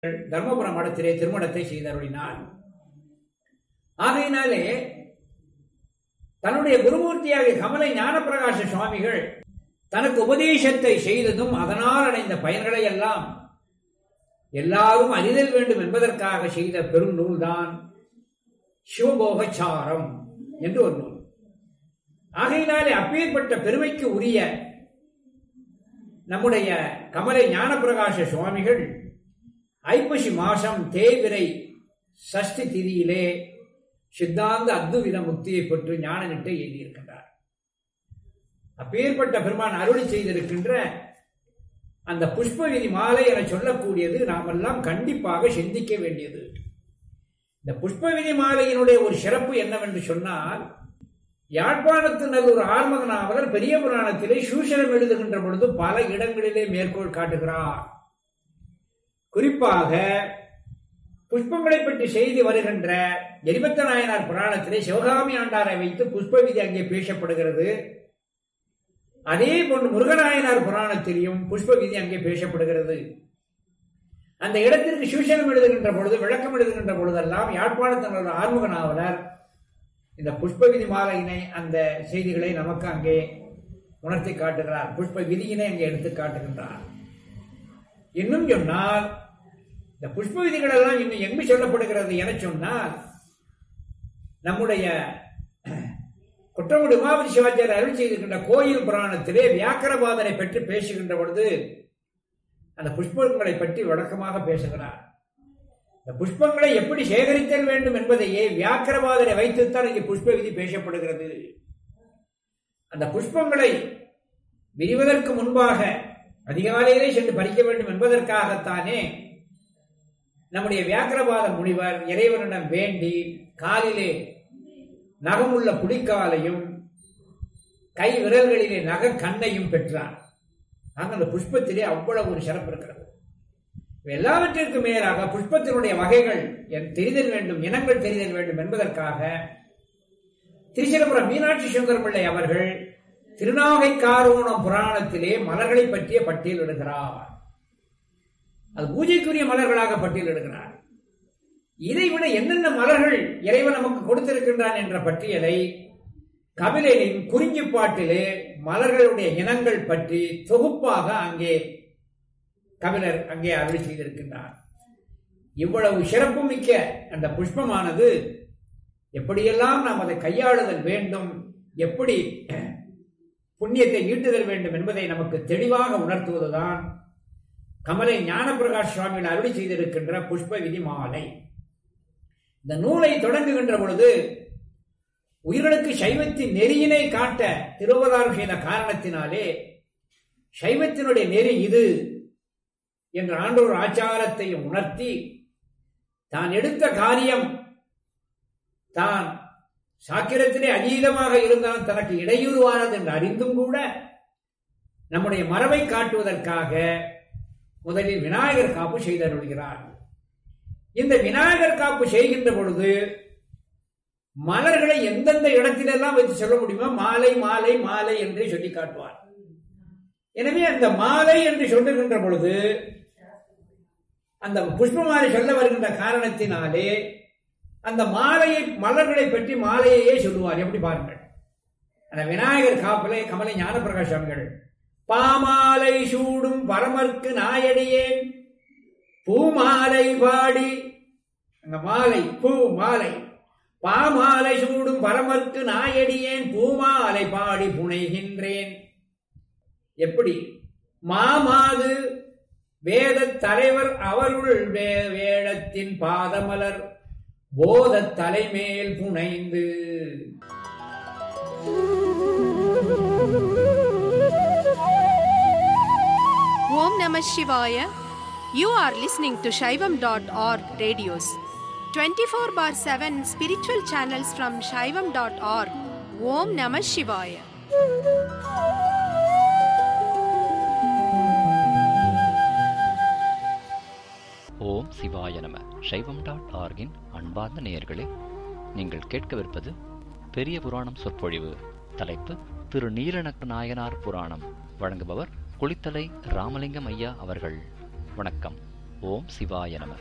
தர்மபுர மடத்திலே திருமணத்தை செய்தருளினார் ஆகையினாலே தன்னுடைய குருமூர்த்தியாகிய கமலை ஞானப்பிரகாச சுவாமிகள் தனக்கு உபதேசத்தை செய்ததும் அதனால் அடைந்த பயன்களை எல்லாம் எல்லாரும் அறிதல் வேண்டும் என்பதற்காக செய்த பெரும் நூல்தான் சிவபோகச்சாரம் என்று ஒரு நூல் ஆகையினாலே அப்பேற்பட்ட பெருமைக்கு உரிய நம்முடைய கமலை ஞானப்பிரகாச சுவாமிகள் ஐப்பசி மாசம் தேய்பிரை சஷ்டி திதியிலே சித்தாந்த அத்துவித முக்தியை பெற்று ஞான நிட்டை எழுதியிருக்கின்றார் அப்பேற்பட்ட பெருமான் அருளி செய்திருக்கின்ற அந்த புஷ்பவிதி மாலை என சொல்லக்கூடியது நாமெல்லாம் கண்டிப்பாக சிந்திக்க வேண்டியது இந்த புஷ்பவிதி மாலையினுடைய ஒரு சிறப்பு என்னவென்று சொன்னால் யாழ்ப்பாணத்து நல்லூர் ஆர்மகனாவலர் பெரிய புராணத்திலே சூசனம் எழுதுகின்ற பொழுது பல இடங்களிலே மேற்கோள் காட்டுகிறார் குறிப்பாக புஷ்பங்களை பற்றி செய்தி வருகின்ற எரிபத்த நாயனார் புராணத்திலே சிவகாமி ஆண்டாரை வைத்து புஷ்பவிதி அங்கே பேசப்படுகிறது அதே போன்று முருகநாயனார் புராணத்திலையும் புஷ்ப விதி அங்கே பேசப்படுகிறது அந்த இடத்திற்கு சூசனம் எழுதுகின்ற பொழுது விளக்கம் எழுதுகின்ற பொழுதெல்லாம் யாழ்ப்பாணத்தினர் ஆறுமுக நாவலர் இந்த புஷ்ப விதி மாலையினை அந்த செய்திகளை நமக்கு அங்கே உணர்த்தி காட்டுகிறார் புஷ்ப விதியினை அங்கே எடுத்து காட்டுகின்றார் இன்னும் சொன்னால் இந்த புஷ்ப விதிகள் எல்லாம் இன்னும் எங்கு சொல்லப்படுகிறது என சொன்னால் நம்முடைய குற்றமுடி உமாபதி சிவாச்சாரியர் அருள் செய்திருக்கின்ற கோயில் புராணத்திலே வியாக்கரபாதனை பற்றி பேசுகின்ற பொழுது அந்த புஷ்பங்களை பற்றி விளக்கமாக பேசுகிறார் இந்த புஷ்பங்களை எப்படி சேகரித்தல் வேண்டும் என்பதையே வியாக்கரபாதனை வைத்துத்தான் இங்கே புஷ்ப விதி பேசப்படுகிறது அந்த புஷ்பங்களை விரிவதற்கு முன்பாக அதிகாலையிலே சென்று பறிக்க வேண்டும் என்பதற்காகத்தானே நம்முடைய வியாக்கரபாத முனிவர் இறைவனிடம் வேண்டி காலிலே நகமுள்ள புலிக்காலையும் கை விரல்களிலே நக கண்ணையும் பெற்றார் ஆக அந்த புஷ்பத்திலே அவ்வளவு ஒரு சிறப்பு இருக்கிறது எல்லாவற்றிற்கும் மேலாக புஷ்பத்தினுடைய வகைகள் தெரிதல் வேண்டும் இனங்கள் தெரிதல் வேண்டும் என்பதற்காக திருச்சிரபுரம் மீனாட்சி சுந்தரம் பிள்ளை அவர்கள் திருநாகை காரோணம் புராணத்திலே மலர்களை பற்றிய பட்டியலிடுகிறார் அது பூஜைக்குரிய மலர்களாக பட்டியலிடுகிறார் இதைவிட என்னென்ன மலர்கள் இறைவன் நமக்கு கொடுத்திருக்கின்றான் என்ற பட்டியலை கபிலின் குறிஞ்சி பாட்டிலே மலர்களுடைய இனங்கள் பற்றி தொகுப்பாக அங்கே கபிலர் அங்கே அருள் செய்திருக்கின்றார் இவ்வளவு சிறப்பு மிக்க அந்த புஷ்பமானது எப்படியெல்லாம் நாம் அதை கையாளுதல் வேண்டும் எப்படி புண்ணியத்தை ஈட்டுதல் வேண்டும் என்பதை நமக்கு தெளிவாக உணர்த்துவதுதான் கமலை ஞானபிரகாஷ் சுவாமிகள் அருளி செய்திருக்கின்ற புஷ்ப விதி மாலை இந்த நூலை தொடங்குகின்ற பொழுது உயிர்களுக்கு சைவத்தின் நெறியினை காட்ட திருவதாரம் செய்த காரணத்தினாலே சைவத்தினுடைய நெறி இது என்ற ஆண்டோர் ஆச்சாரத்தையும் உணர்த்தி தான் எடுத்த காரியம் தான் சாக்கிரத்திலே அதீதமாக இருந்தால் தனக்கு இடையூறுவானது என்று அறிந்தும் கூட நம்முடைய மரபை காட்டுவதற்காக முதலில் விநாயகர் காப்பு செய்தருள்கிறார் இந்த விநாயகர் காப்பு செய்கின்ற பொழுது மலர்களை எந்தெந்த இடத்திலெல்லாம் வைத்து சொல்ல முடியுமோ மாலை மாலை மாலை என்று சொல்லி காட்டுவார் எனவே அந்த மாலை என்று சொல்லுகின்ற பொழுது அந்த புஷ்பமாலை சொல்ல வருகின்ற காரணத்தினாலே அந்த மாலையை மலர்களை பற்றி மாலையையே சொல்லுவார் எப்படி பாருங்கள் அந்த விநாயகர் காப்பிலே கமலை ஞானபிரகாஷ் சுவாமிகள் பாமாலை சூடும் பரமர்க்கு நாயடியேன் பூமாலை பாடி அந்த மாலை பூ மாலை பாமாலை சூடும் பரமர்க்கு நாயடியேன் பூமாலை பாடி புனைகின்றேன் எப்படி மாமாது வேத தலைவர் அவருள் வேடத்தின் பாதமலர் போத தலைமேல் புனைந்து Om Namah Shivaya. You are listening to Shaivam.org radios. 24 bar 7 spiritual channels from Shaivam.org. Om Namah Shivaya. ஓம் சிவாய நம சைவம் டாட் ஆர்கின் அன்பார்ந்த நேயர்களே நீங்கள் கேட்கவிருப்பது பெரிய புராணம் சொற்பொழிவு தலைப்பு திரு நீலநக்க நாயனார் புராணம் வழங்குபவர் குளித்தலை ராமலிங்கம் ஐயா அவர்கள் வணக்கம் ஓம் சிவாய நம